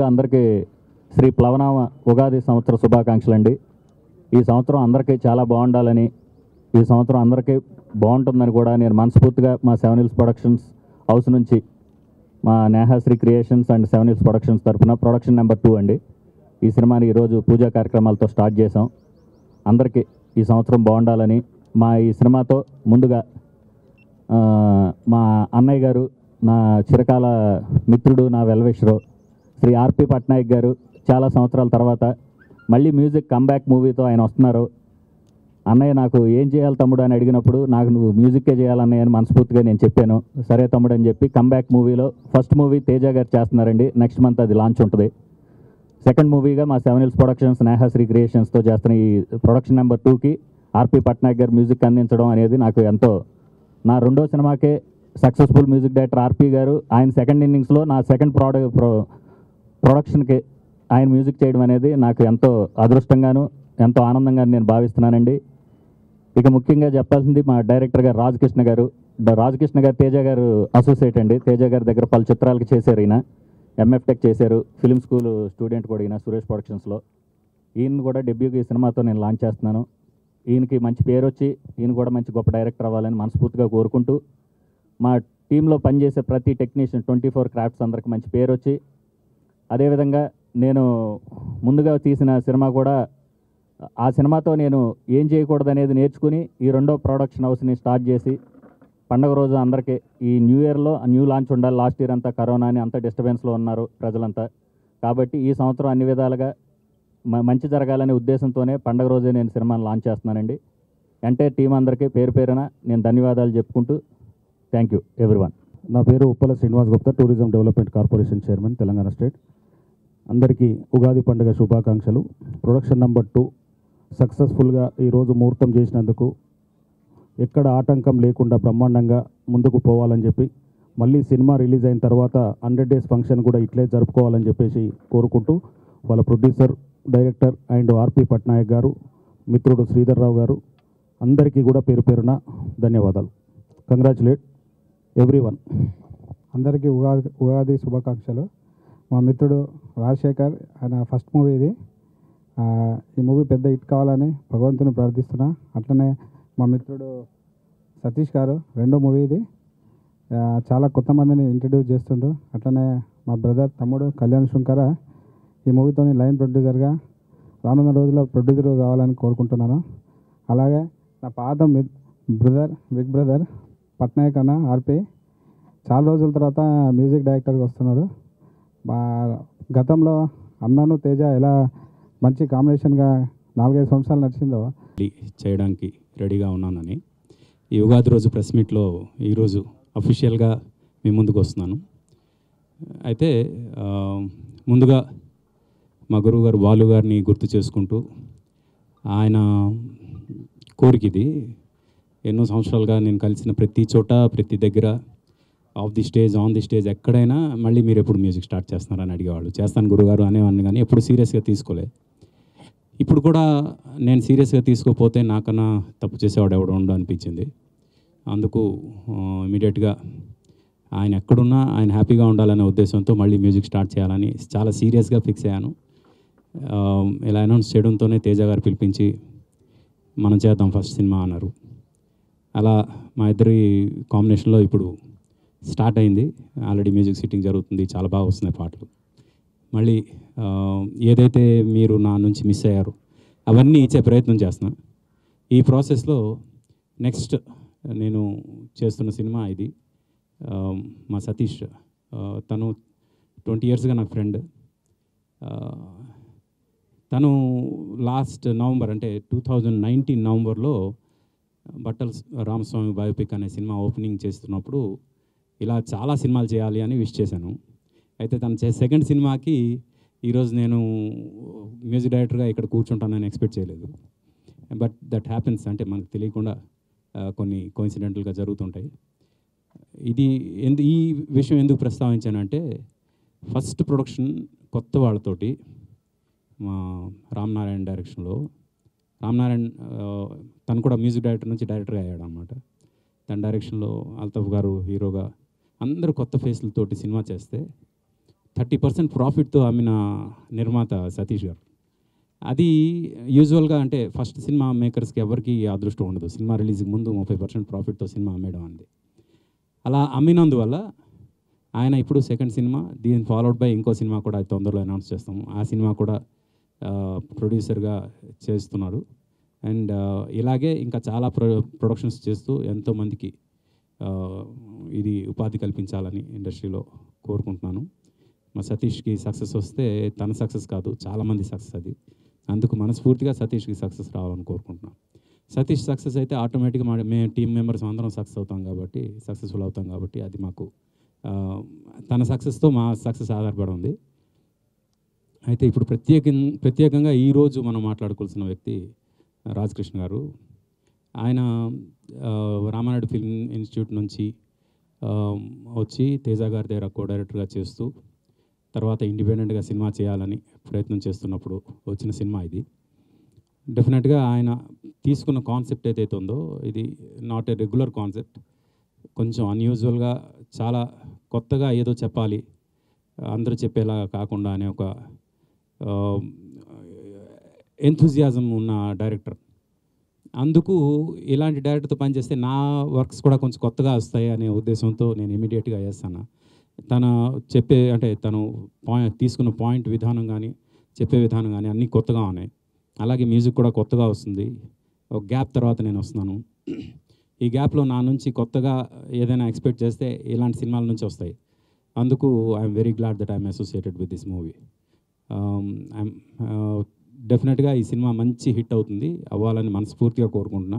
ముందుగా అందరికీ శ్రీ ప్లవనామ ఉగాది సంవత్సర శుభాకాంక్షలు అండి ఈ సంవత్సరం అందరికీ చాలా బాగుండాలని ఈ సంవత్సరం అందరికీ బాగుంటుందని కూడా నేను మనస్ఫూర్తిగా మా సెవెన్ హిల్స్ ప్రొడక్షన్స్ హౌస్ నుంచి మా Nehashri creations and seven hills productions తరఫున ప్రొడక్షన్ నెంబర్ టూ అండి ఈ సినిమాని ఈరోజు పూజా కార్యక్రమాలతో స్టార్ట్ చేసాం అందరికీ ఈ సంవత్సరం బాగుండాలని మా ఈ సినిమాతో ముందుగా ఆ, మా అన్నయ్య గారు నా చిరకాల మిత్రుడు నా వెల్వేషరు శ్రీ ఆర్పి పట్నాయక్ గారు చాలా సంవత్సరాల తర్వాత మళ్ళీ మ్యూజిక్ కంబ్యాక్ మూవీతో ఆయన వస్తున్నారు అన్నయ్య నాకు ఏం చేయాలి తమ్ముడు అని అడిగినప్పుడు నాకు నువ్వు మ్యూజిక్కే చేయాలన్నయ్య అని మనస్ఫూర్తిగా నేను చెప్పాను సరే తమ్ముడు అని చెప్పి కంబ్యాక్ మూవీలో ఫస్ట్ మూవీ తేజ గారు చేస్తున్నారండి నెక్స్ట్ మంత్ అది లాంచ్ ఉంటుంది సెకండ్ మూవీగా మా సెవెన్ హిల్స్ ప్రొడక్షన్స్ నేహాశ్రీ క్రియేషన్స్తో చేస్తున్న ఈ ప్రొడక్షన్ నెంబర్ టూకి ఆర్పి పట్నాయక్ గారు మ్యూజిక్ అందించడం అనేది నాకు ఎంతో నా రెండో సినిమాకే సక్సెస్ఫుల్ మ్యూజిక్ డైరెక్టర్ ఆర్పి గారు ఆయన సెకండ్ ఇన్నింగ్స్లో నా సెకండ్ ప్రోడక్ట్ ప్రో ప్రొడక్షన్కి ఆయన మ్యూజిక్ చేయడం అనేది నాకు ఎంతో అదృష్టంగాను ఎంతో ఆనందంగా నేను భావిస్తున్నానండి ఇక ముఖ్యంగా చెప్పాల్సింది మా డైరెక్టర్ గారు రాజకృష్ణ గారు డ- రాజకృష్ణ గారు తేజ గారు అసోసియేట్ అండి తేజ గారి దగ్గర పలు చిత్రాలకు చేశారు ఈయన ఎంఎఫ్ టెక్ చేశారు ఫిల్మ్ స్కూల్ స్టూడెంట్ కూడా ఈయన సురేష్ ప్రొడక్షన్స్లో ఈయన కూడా డెబ్యూకి ఈ సినిమాతో నేను లాంచ్ చేస్తున్నాను ఈయనకి మంచి పేరు వచ్చి ఈయన కూడా మంచి గొప్ప డైరెక్టర్ అవ్వాలని మనస్ఫూర్తిగా కోరుకుంటూ మా టీంలో పనిచేసే ప్రతి టెక్నీషియన్ ట్వంటీ ఫోర్ క్రాఫ్ట్స్ అందరికి మంచి పేరు వచ్చి అదేవిధంగా నేను ముందుగా తీసిన సినిమా కూడా ఆ సినిమాతో నేను ఏం చేయకూడదు అనేది నేర్చుకుని ఈ రెండో ప్రొడక్షన్ హౌస్ని స్టార్ట్ చేసి పండగ రోజు అందరికీ ఈ న్యూ ఇయర్లో న్యూ లాంచ్ ఉండాలి లాస్ట్ ఇయర్ అంతా కరోనా అని అంత డిస్టర్బెన్స్లో ఉన్నారు ప్రజలంతా కాబట్టి ఈ సంవత్సరం అన్ని విధాలుగా మ- మంచి జరగాలనే ఉద్దేశంతోనే పండగ రోజే నేను సినిమాని లాంచ్ చేస్తున్నానండి ఎంటైర్ టీం అందరికీ పేరు పేరున నేను ధన్యవాదాలు చెప్పుకుంటూ థ్యాంక్ యూ ఎవ్రీవన్ నా పేరు Uppala Srinivas Gupta tourism development corporation chairman Telangana state అందరికీ ఉగాది పండుగ శుభాకాంక్షలు ప్రొడక్షన్ నెంబర్ టూ సక్సెస్ఫుల్గా ఈరోజు ముహూర్తం చేసినందుకు ఎక్కడ ఆటంకం లేకుండా బ్రహ్మాండంగా ముందుకు పోవాలని చెప్పి మళ్ళీ సినిమా రిలీజ్ అయిన తర్వాత హండ్రెడ్ డేస్ ఫంక్షన్ కూడా ఇట్లే జరుపుకోవాలని చెప్పేసి కోరుకుంటూ వాళ్ళ producer director and RP Patnaik గారు మిత్రుడు శ్రీధర్ రావు గారు అందరికీ కూడా పేరు పేరున ధన్యవాదాలు కంగ్రాచులేట్ ఎవ్రీ వన్ అందరికీ ఉగాది ఉగాది శుభాకాంక్షలు మా మిత్రుడు రాజశేఖర్ ఆయన ఫస్ట్ మూవీ ఇది ఆ, ఈ మూవీ పెద్ద హిట్ కావాలని భగవంతుని ప్రార్థిస్తున్నా అట్లనే మా మిత్రుడు సతీష్ గారు రెండో మూవీ ఇది ఆ, చాలా కొత్త మందిని ఇంట్రడ్యూస్ చేస్తుండ్రు అట్లనే మా బ్రదర్ తమ్ముడు కళ్యాణ్ శృంకర ఈ మూవీతో లైన్ ప్రొడ్యూసర్గా రానున్న రోజుల్లో ప్రొడ్యూసర్ కావాలని కోరుకుంటున్నాను అలాగే నా పాత మి- బ్రదర్ బిగ్ బ్రదర్ పట్నాయక్ అన్న ఆర్పి చాలా రోజుల తర్వాత మ్యూజిక్ డైరెక్టర్గా వస్తున్నారు మా గతంలో అన్నను తేజ ఎలా మంచి కాంబినేషన్గా నాలుగైదు సంవత్సరాలు నడిచిందో రెడీ చేయడానికి రెడీగా ఉన్నానని ఈ ఉగాది రోజు ప్రెస్ మీట్లో ఈరోజు అఫీషియల్గా మీ ముందుకు వస్తున్నాను అయితే ఆ, ముందుగా మా గురువు గారు బాలు గారిని గుర్తు చేసుకుంటూ ఆయన కోరిక ఇది ఎన్నో సంవత్సరాలుగా నేను కలిసిన ప్రతి చోట ప్రతి దగ్గర off the stage on the stage ఎక్కడైనా మళ్ళీ మీరు ఎప్పుడు మ్యూజిక్ స్టార్ట్ చేస్తున్నారని అడిగేవాళ్ళు చేస్తాను గురుగారు అనేవాడిని కానీ ఎప్పుడు సీరియస్గా తీసుకోలే ఇప్పుడు కూడా నేను సీరియస్గా తీసుకోకపోతే నాకన్నా తప్పు చేసేవాడు ఎవడు ఉండు అనిపించింది అందుకు ఇమీడియట్గా ఆయన ఎక్కడున్నా ఆయన హ్యాపీగా ఉండాలనే ఉద్దేశంతో మళ్ళీ మ్యూజిక్ స్టార్ట్ చేయాలని చాలా సీరియస్గా ఫిక్స్ అయ్యాను ఆ, ఇలా అనౌన్స్ చేయడంతోనే తేజ గారు పిలిపించి మనం చేద్దాం ఫస్ట్ సినిమా అన్నారు అలా మా ఇద్దరి కాంబినేషన్లో ఇప్పుడు స్టార్ట్ అయింది ఆల్రెడీ మ్యూజిక్ సిట్టింగ్ జరుగుతుంది చాలా బాగా వస్తున్నాయి పాటలు మళ్ళీ ఆ, ఏదైతే మీరు నా నుంచి మిస్ అయ్యారో అవన్నీ ఇచ్చే ప్రయత్నం చేస్తున్నా ఈ ప్రాసెస్లో నెక్స్ట్ నేను చేస్తున్న సినిమా ఇది ఆ, మా సతీష్ ఆ, తను ట్వంటీ ఇయర్స్గా నాకు ఫ్రెండ్ తను లాస్ట్ నవంబర్ అంటే టూ థౌజండ్ నైన్టీన్ నవంబర్లో బట్టల రామస్వామి బయోపిక్ అనే సినిమా ఓపెనింగ్ చేస్తున్నప్పుడు ఇలా చాలా సినిమాలు చేయాలి అని విష్ చేశాను అయితే తను చే సెకండ్ సినిమాకి ఈరోజు నేను మ్యూజిక్ డైరెక్టర్గా ఇక్కడ కూర్చుంటానని ఎక్స్పెక్ట్ చేయలేదు బట్ దట్ హ్యాపెన్స్ అంటే మనకు తెలియకుండా ఆ, కొన్ని కోయిన్సిడెంటల్గా జరుగుతుంటాయి ఇది ఎందు ఈ విషయం ఎందుకు ప్రస్తావించానంటే ఫస్ట్ ప్రొడక్షన్ కొత్త వాళ్ళతోటి మా రామ్ నారాయణ డైరెక్షన్లో రామ్ నారాయణ ఆ, తను కూడా మ్యూజిక్ డైరెక్టర్ నుంచి డైరెక్టర్గా అయ్యాడు అనమాట తన డైరెక్షన్లో అల్తఫ్ గారు హీరోగా అందరూ కొత్త ఫేస్లతోటి సినిమా చేస్తే థర్టీ పర్సెంట్ ప్రాఫిట్తో అమ్మిన నిర్మాత సతీష్ గారు అది యూజువల్గా అంటే ఫస్ట్ సినిమా మేకర్స్కి ఎవరికి అదృష్టం ఉండదు సినిమా రిలీజ్కి ముందు ముప్పై పర్సెంట్ ప్రాఫిట్తో సినిమా అమ్మేయడం అంది అలా అమ్మినందువల్ల ఆయన ఇప్పుడు సెకండ్ సినిమా దీని ఫాలోడ్ బై ఇంకో సినిమా కూడా తొందరలో అనౌన్స్ చేస్తాము ఆ సినిమా కూడా ప్రొడ్యూసర్గా చేస్తున్నారు అండ్ ఇలాగే ఇంకా చాలా ప్రొ ప్రొడక్షన్స్ చేస్తూ ఎంతోమందికి ఆ, ఇది ఉపాధి కల్పించాలని ఇండస్ట్రీలో కోరుకుంటున్నాను మా సతీష్కి సక్సెస్ వస్తే తన సక్సెస్ కాదు చాలామంది సక్సెస్ అది అందుకు మనస్ఫూర్తిగా సతీష్కి సక్సెస్ రావాలని కోరుకుంటున్నాను సతీష్ సక్సెస్ అయితే ఆటోమేటిక్గా మా మేము టీం మెంబర్స్ అందరం సక్సెస్ అవుతాం కాబట్టి సక్సెస్ఫుల్ అవుతాం కాబట్టి అది మాకు ఆ, తన సక్సెస్తో మా సక్సెస్ ఆధారపడి ఉంది అయితే ఇప్పుడు ప్రత్యేక ప్రత్యేకంగా ఈరోజు మనం మాట్లాడుకోవాల్సిన వ్యక్తి రాజకృష్ణ గారు ఆయన ఆ, రామానాయుడు ఫిల్మ్ ఇన్స్టిట్యూట్ నుంచి ఆ, వచ్చి తేజ గారి దగ్గర కో డైరెక్టర్గా చేస్తూ తర్వాత ఇండిపెండెంట్గా సినిమా చేయాలని ప్రయత్నం చేస్తున్నప్పుడు వచ్చిన సినిమా ఇది డెఫినెట్గా ఆయన తీసుకున్న కాన్సెప్ట్ ఏదైతే ఉందో ఇది నాట్ ఏ రెగ్యులర్ కాన్సెప్ట్ కొంచెం అన్యూజువల్గా చాలా కొత్తగా ఏదో చెప్పాలి అందరూ చెప్పేలా కాకుండా అనే ఒక ఎంథూజియాజం ఉన్న డైరెక్టర్ అందుకు ఇలాంటి డైరెక్టర్తో పనిచేస్తే నా వర్క్స్ కూడా కొంచెం కొత్తగా వస్తాయి అనే ఉద్దేశంతో నేను ఇమీడియట్గా చేస్తాను తన చెప్పే అంటే తను పాయింట్ తీసుకున్న పాయింట్ విధానం కానీ చెప్పే విధానం కానీ అన్నీ కొత్తగా ఉన్నాయి అలాగే మ్యూజిక్ కూడా కొత్తగా వస్తుంది ఒక గ్యాప్ తర్వాత నేను వస్తున్నాను ఈ గ్యాప్లో నా నుంచి కొత్తగా ఏదైనా ఎక్స్పెక్ట్ చేస్తే ఇలాంటి సినిమాల నుంచి వస్తాయి అందుకు I'm very glad that I'm associated with this movie I'm డెఫినెట్గా ఈ సినిమా మంచి హిట్ అవుతుంది అవ్వాలని మనస్ఫూర్తిగా కోరుకుంటున్నా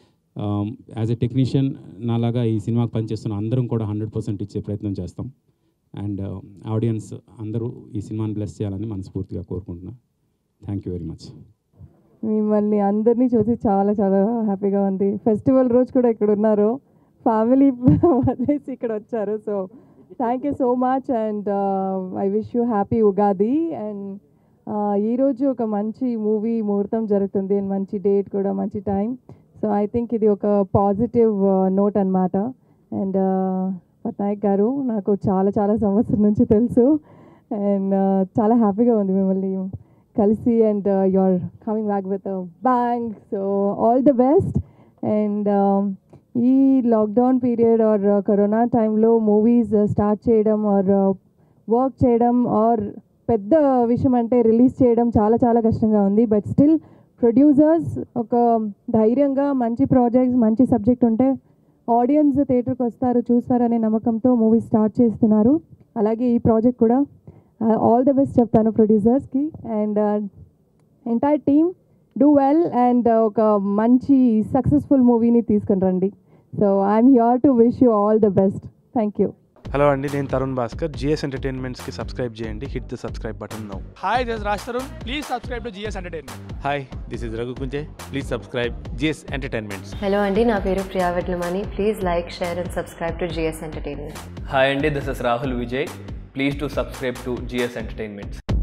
యాజ్ ఎ టెక్నీషియన్ నాలాగా ఈ సినిమాకి పనిచేస్తున్న అందరం కూడా హండ్రెడ్ పర్సెంట్ ఇచ్చే ప్రయత్నం చేస్తాం అండ్ ఆడియన్స్ అందరూ ఈ సినిమాని బ్లెస్ చేయాలని మనస్ఫూర్తిగా కోరుకుంటున్నా థ్యాంక్ యూ వెరీ మచ్ మిమ్మల్ని అందరినీ చూసి చాలా చాలా హ్యాపీగా ఉంది ఫెస్టివల్ రోజు కూడా ఇక్కడ ఉన్నారు ఫ్యామిలీ వదిలేసి ఇక్కడ వచ్చారు so thank you so much and I wish you happy Ugadi and ఈరోజు ఒక మంచి మూవీ ముహూర్తం జరుగుతుంది అండ్ మంచి డేట్ కూడా మంచి టైం సో ఐ థింక్ ఇది ఒక పాజిటివ్ నోట్ అన్నమాట అండ్ పట్నాయక్ గారు నాకు చాలా చాలా సంవత్సరం నుంచి తెలుసు అండ్ చాలా హ్యాపీగా ఉంది మిమ్మల్ని కలిసి and you are coming back with bank so all the best and ఈ లాక్డౌన్ పీరియడ్ ఆర్ కరోనా టైంలో మూవీస్ స్టార్ట్ చేయడం ఆర్ వర్క్ చేయడం ఆర్ పెద్ద విషయం అంటే రిలీజ్ చేయడం చాలా చాలా కష్టంగా ఉంది బట్ స్టిల్ ప్రొడ్యూసర్స్ ఒక ధైర్యంగా మంచి ప్రాజెక్ట్స్ మంచి సబ్జెక్ట్ ఉంటే ఆడియన్స్ థియేటర్కి వస్తారు చూస్తారనే నమ్మకంతో మూవీ స్టార్ట్ చేస్తున్నారు అలాగే ఈ ప్రాజెక్ట్ కూడా ఆల్ ద బెస్ట్ చెప్తాను ప్రొడ్యూసర్స్కి and entire team do well and ఒక మంచి సక్సెస్ఫుల్ మూవీని తీసుకుని రండి so I'm here to wish you all the best thank you hello అండి నేను తరుణ్ భాస్కర్ జిఎస్ ఎంటర్టైన్మెంట్స్కి సబ్స్క్రైబ్ చేయండి hit the subscribe button now Hi, this is Raj Tarun. Please subscribe to GS Entertainment. Hi this is Raghu Kunje please subscribe GS entertainments hello అండి నా పేరు Priya Vetlamani please like share and subscribe to GS entertainment hi అండి this is Rahul Vijay please to subscribe to GS entertainments